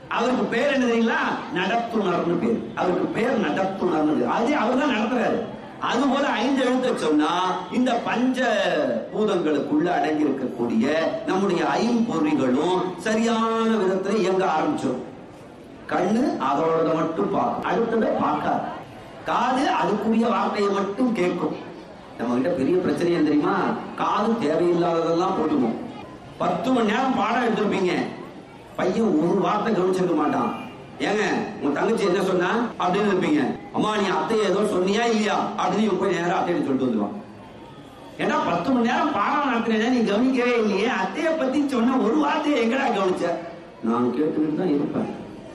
அவருக்கு பேர் என்ன தெரியுங்களா நடத்துனர்னு பேர் அவருக்கு பேர் நடத்துனர்னு பேர். அதே அவர் தான் நடத்துறாரு அது போல ஐந்து எழுத்த சொன்னா இந்த பஞ்ச பூதங்களுக்குள்ள அடங்கி இருக்கக்கூடிய நம்முடைய ஐம்பொறிகளும் சரியான விதத்துல இயங்க ஆரம்பிச்சிடும் கண்ணு அதோட மட்டும் பார்க்கும் அடுத்ததை பார்க்காது காது அதுக்குரிய வார்த்தையை மட்டும் கேட்கும் நம்ம கிட்ட பெரிய பிரச்சனை என்ன தெரியுமா காது தேவையில்லாததெல்லாம் போட்டுக்கும் பத்து மணி நேரம் பாடம் எடுத்திருப்பீங்க பையன் ஒரு வார்த்தை கவனிச்சிருக்க மாட்டான் ஏங்க உங்க தங்கச்சி என்ன சொன்னா அப்படின்னு இருப்பீங்க அம்மா நீ அத்தையை ஏதோ சொன்னியா இல்லையா அப்படின்னு இவன் போய் நேரம் அத்தையை சொல்லிட்டு வந்துருவான் ஏன்னா பத்து மணி நேரம் பாடம் நடத்தினேன் நீ கவனிக்கவே இல்லையே அத்தைய பத்தி சொன்ன ஒரு வார்த்தையை எங்கடா கவனிச்ச நான் கேட்டுக்கிட்டு தான் இருப்பேன்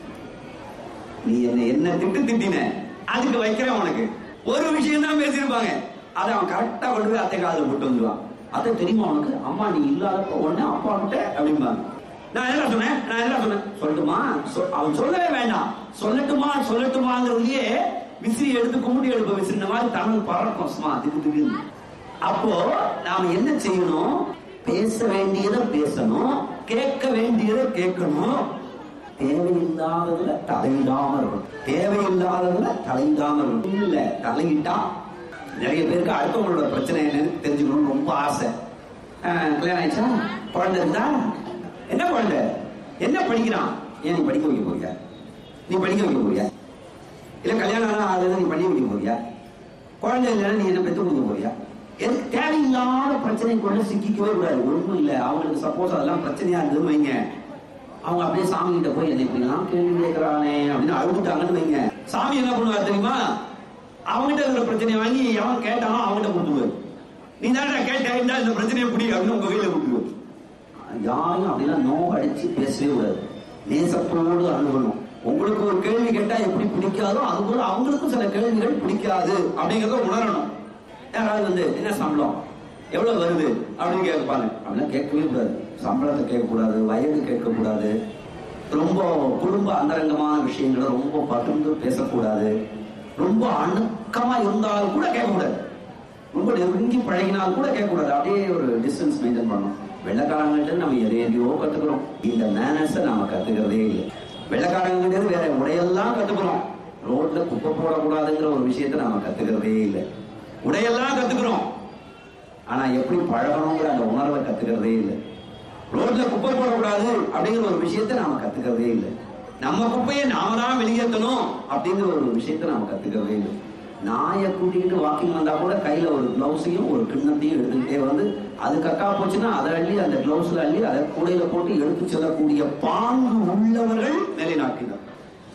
நீ என்ன என்ன திட்டு திட்டின அதுக்கு வைக்கிறேன் உனக்கு ஒரு விஷயம் தான் பேசியிருப்பாங்க அதை அவன் கரெக்டா கொண்டு போய் அத்தை காதுல போட்டு வந்துருவான் அதை தெரியுமா உனக்கு அம்மா நீ இல்லாதப்ப உடனே அப்பா கிட்ட அப்படிம்பாங்க நான் என்ன சொன்னேன் நான் என்ன சொன்னேன் சொல்லட்டுமா சொ- அவன் சொல்லவே வேண்டாம் சொல்லட்டுமா சொல்லட்டுமாங்கிறதுலயே விசிறி எடுத்து கும்பிடி எடுப்ப விசிறின மாதிரி தமிழ் பறக்கும் சும்மா திக்கு திடீர்னு அப்போ நாம என்ன செய்யணும் பேச வேண்டியதை பேசணும் கேட்க வேண்டியதை கேட்கணும் தேவையில்லாததுல தலையிடாம இருக்கணும் தேவையில்லாததுல தலையிடாம இருக்கணும் இல்ல தலையிட்டா நிறைய பேருக்கு அடுத்தவங்களோட பிரச்சனை என்னன்னு தெரிஞ்சுக்கணும்னு ரொம்ப ஆசை ஆஹ், கல்யாணம் ஆயிடுச்சா குழந்தை இருந்தா என்ன குழந்தை என்ன படிக்கிறான் ஏன் நீ படிக்க வைக்க போறியா நீ படிக்க வைக்க போறியா இல்ல கல்யாணம் ஆனா ஆகுது நீ பண்ணி வைக்க போறியா குழந்தை இல்லைன்னா நீ என்ன பெற்று கொடுக்க போறியா எதுக்கு தேவையில்லாத பிரச்சனை கொண்டு சிக்கிக்கவே கூடாது ஒண்ணும் இல்ல அவங்களுக்கு சப்போஸ் அதெல்லாம் பிரச்சனையா இருந்ததுன்னு வைங்க அவங்க அப்படியே சாமி கிட்ட போய் என்ன இப்படிலாம் கேள்வி கேட்கிறானே அப்படின்னு அழுதுட்டாங்கன்னு வைங்க சாமி என்ன பண்ணுவார் தெரியுமா அவங்ககிட்ட இருக்கிற பிரச்சனையை வாங்கி எவன் கேட்டானோ அவங்ககிட்ட கொடுத்துருவாரு நீ தான் கேட்ட இந்த இந்த பிரச்சனையை புடி அப்படின்னு உங்க கையில கொடுத்துருவாரு யாரும் அப்படிலாம் நோ அடிச்சு பேசவே கூடாது நேசத்தோடு அணுகணும் உங்களுக்கு ஒரு கேள்வி கேட்டா எப்படி பிடிக்காதோ அது போல அவங்களுக்கும் சில கேள்விகள் பிடிக்காது அப்படிங்கறத உணரணும் யாராவது வந்து என்ன சம்பளம் எவ்வளவு வருது அப்படின்னு கேட்பாங்க அப்படிலாம் கேட்கவே கூடாது சம்பளத்தை கேட்கக்கூடாது வயது கேட்கக்கூடாது ரொம்ப குடும்ப அந்தரங்கமான விஷயங்களை ரொம்ப பகிர்ந்து பேசக்கூடாது ரொம்ப அணுக்கமா இருந்தாலும் கூட கேட்கக்கூடாது ரொம்ப நெருங்கி பழகினால் கூட கேட்கக்கூடாது அப்படியே ஒரு டிஸ்டன்ஸ் மெயின்டைன் பண்ணணும் வெள்ளக்காரங்கள்ட்ட நம்ம எதை எதையோ கத்துக்கிறோம் இந்த மேனர்ஸை நாம கத்துக்கிறதே இல்லை வெள்ளக்காரங்கிட்ட வேற உடையெல்லாம் கத்துக்கிறோம் ரோட்ல குப்பை போடக்கூடாதுங்கிற ஒரு விஷயத்தை நாம கத்துக்கிறதே இல்லை உடையெல்லாம் கத்துக்கிறோம் ஆனா எப்படி பழகணுங்கிற அந்த உணர்வை கத்துக்கிறதே இல்லை ரோட்ல குப்பை போடக்கூடாது அப்படிங்கிற ஒரு விஷயத்தை நாம கத்துக்கிறதே இல்லை நம்ம குப்பையை நாம தான் வெளியேற்றணும் அப்படிங்கிற ஒரு விஷயத்தை நாம கத்துக்கிறதே இல்லை நாயை கூட்டிகிட்டு வாக்கிங் வந்தா கூட கையில ஒரு கிளவுஸையும் ஒரு கிண்ணத்தையும் எடுத்துக்கிட்டே வந்து அது கக்கா போச்சுன்னா அதை அள்ளி அந்த கிளவுஸ்ல அள்ளி அதை கூடையில போட்டு எடுத்து செல்லக்கூடிய பாங்கு உள்ளவர்கள் நிலைநாட்டினர்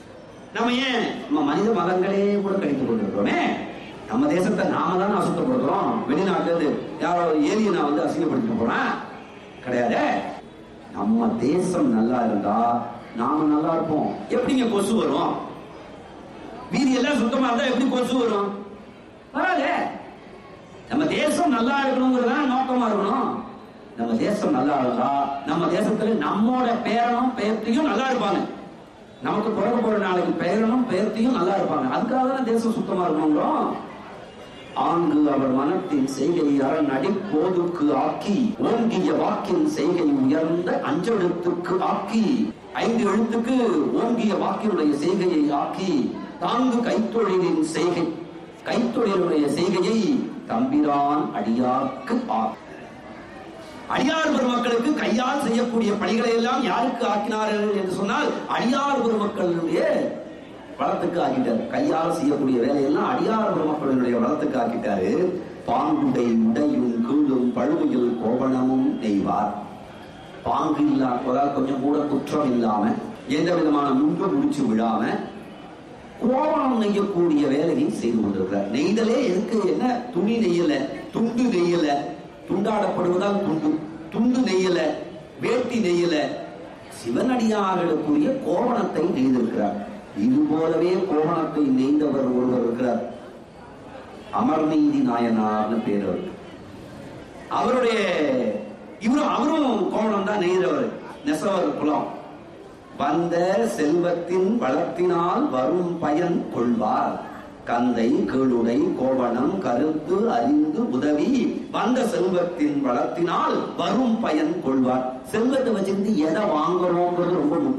நம்ம ஏன் நம்ம மனித மதங்களே கூட கழித்துக் கொண்டிருக்கிறோமே நம்ம தேசத்தை நாம தானே அசுத்தப்படுத்துறோம் வெளிநாட்டுல இருந்து யாரோ ஏலியனை வந்து அசிங்கப்படுத்திட்டு போறேன் கிடையாதே நம்ம தேசம் நல்லா இருந்தா நாம நல்லா இருப்போம் எப்படிங்க கொசு வரும் வீதி எல்லாம் சுத்தமா இருந்தா எப்படி கொசு வரும் வராதே நம்ம தேசம் நல்லா இருக்கணுங்கிறது தான் நோக்கமா இருக்கணும் நம்ம தேசம் நல்லா இருந்தா நம்ம தேசத்துல நம்மோட பேரனும் பெயர்த்தையும் நல்லா இருப்பாங்க நமக்கு பிறக்க போற நாளைக்கு பெயரனும் பெயர்த்தையும் நல்லா இருப்பாங்க அதுக்காக தான் தேசம் சுத்தமா இருக்கணுங்கிறோம் ஆங்கு அவர் மனத்தின் செய்கை அரண் அடிப்போதுக்கு ஆக்கி ஓங்கிய வாக்கின் செய்கை உயர்ந்த அஞ்செழுத்துக்கு ஆக்கி ஐந்து எழுத்துக்கு ஓங்கிய வாக்கினுடைய செய்கையை ஆக்கி தாங்கு கைத்தொழிலின் செய்கை கைத்தொழிலுடைய செய்கையை தம்பிரான் அடியார்க்கு ஆக்கி அடியார் பெருமக்களுக்கு கையால் செய்யக்கூடிய பணிகளை எல்லாம் யாருக்கு ஆக்கினார்கள் என்று சொன்னால் அடியார் பெருமக்களுடைய வளத்துக்கு ஆக்கிட்டார் கையால் செய்யக்கூடிய வேலையெல்லாம் அடியார் பெருமக்களுடைய வளத்துக்கு ஆக்கிட்டாரு பாங்குடை உடையும் கீழும் பழுவையில் கோவணமும் நெய்வார் பாங்கு இல்லாததால் கொஞ்சம் கூட குற்றம் இல்லாம எந்த விதமான முன்பு முடிச்சு விழாம கோவணம் நெய்யக்கூடிய வேலையை செய்து கொண்டிருக்கிறார் நெய்தலே எதுக்கு என்ன துணி நெய்யல துண்டு நெய்யல துண்டாடப்படுவதால் துண்டு துண்டு நெய்யல வேட்டி நெய்யல சிவனடியார்களுக்குரிய கோவணத்தை நெய்திருக்கிறார் இது போலவே கோவணத்தை நெய்தவர் ஒருவர் இருக்கிறார் அமர்நீதி நாயனார்னு பேர் அவருக்கு அவருடைய இவரும் அவரும் கோவணம் தான் நெய்தவர் நெசவர் குலம் வந்த செல்வத்தின் வளத்தினால் வரும் பயன் கொள்வார் கந்தை கீழுடை கோவணம் கருத்து அறிந்து உதவி வந்த செல்வத்தின் வளத்தினால் வரும் பயன் கொள்வார் செல்வத்தை வச்சிருந்து எதை வாங்குறோங்கிறது ரொம்ப முக்கியம்